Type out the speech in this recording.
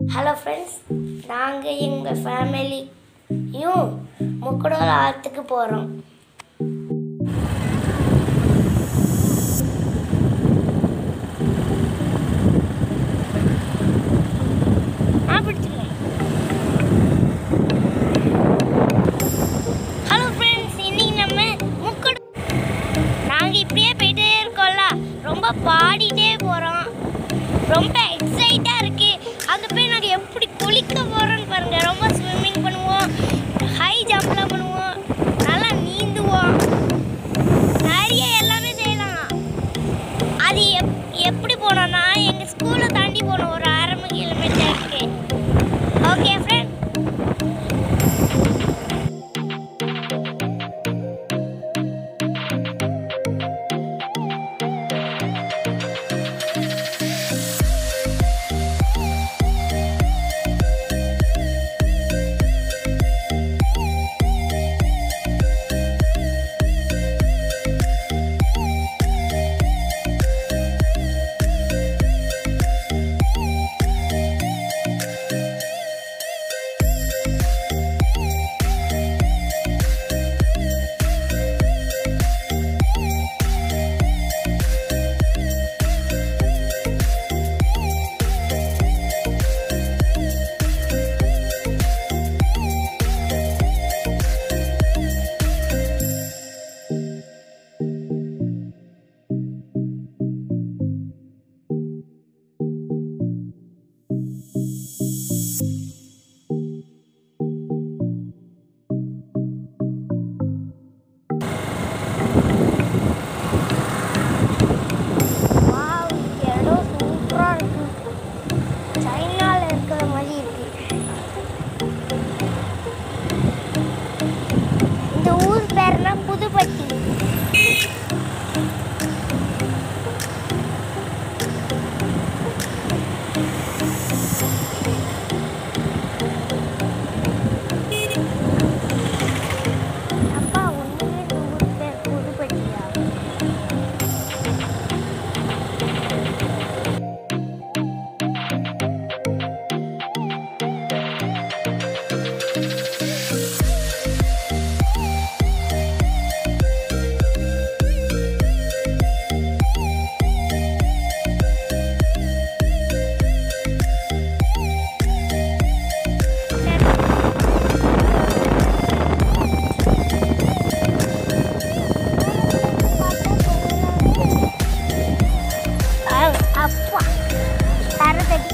hello friends நாங்கள் எங்கள் ஃபேமிலியும் முக்கடோல் ஆற்றுக்கு போகிறோம் நான் பிடிச்சிருக்கேன் ஹலோ ஃப்ரெண்ட்ஸ் இன்னைக்கு நம்ம முக்கடு நாங்கள் இப்படியே போயிட்டே இருக்கோம்ல ரொம்ப பாடிட்டே போகிறோம் ரொம்ப எக்ஸைட்டாக இருக்கு அங்கே போய் நாங்கள் எப்படி குளிக்க போகிறோம்னு பாருங்க ரொம்ப ஸ்விம்மிங் பண்ணுவோம் ஹை ஜம்ப்லாம் பண்ணுவோம் நல்லா நீந்துவோம் நிறைய எல்லாமே செய்யலாம் அது எப் எப்படி போனோம்னா எங்கள் ஸ்கூலை தாண்டி போனோம் ஒரு அரை கிலோமீட்டருக்கு ஓகே ஃப்ரெண்ட் வாவ் இடம் சூப்பராக இருக்கு சைனால இருக்கிற மாதிரி இருக்கு இந்த ஊர் பேர்னா புதுப்பட்டி அப்பா ஒண்ணுமே இந்த ஊர் பேர் புதுப்பட்டியா அப்பா தரதடி